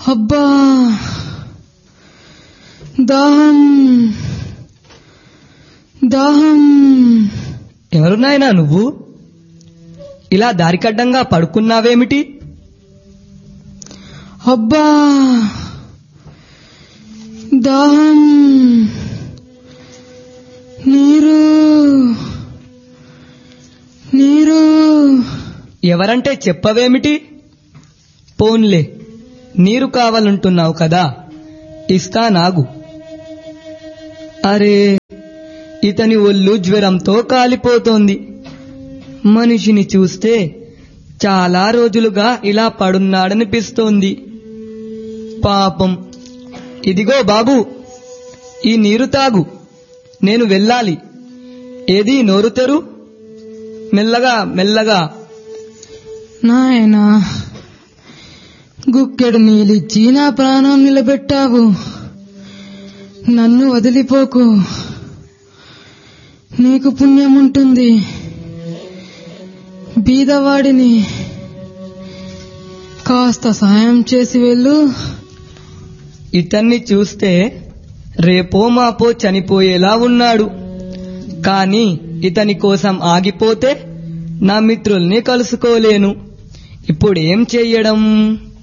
అబ్బా దాహం దాహం ఎవరు నాయనా నువ్వు ఇలా దారికడ్డంగా పడుకున్నావేమిటి అబ్బా దాహం నీరు నీరు ఎవరంటే చెప్పవేమిటి పోన్లే నీరు కావాలంటున్నావు కదా ఇస్తా నాగు అరే ఇతని ఒళ్ళు జ్వరంతో కాలిపోతోంది మనిషిని చూస్తే చాలా రోజులుగా ఇలా పడున్నాడనిపిస్తోంది పాపం ఇదిగో బాబు ఈ నీరు తాగు నేను వెళ్ళాలి ఏది నోరు తెరు మెల్లగా మెల్లగా నాయనా గుక్కెడు నీళ్ళిచ్చి నా ప్రాణం నిలబెట్టావు నన్ను వదిలిపోకు నీకు పుణ్యం ఉంటుంది బీదవాడిని కాస్త సాయం చేసి వెళ్ళు ఇతన్ని చూస్తే రేపో మాపో చనిపోయేలా ఉన్నాడు కాని ఇతని కోసం ఆగిపోతే నా మిత్రుల్ని కలుసుకోలేను ఇప్పుడేం చెయ్యడం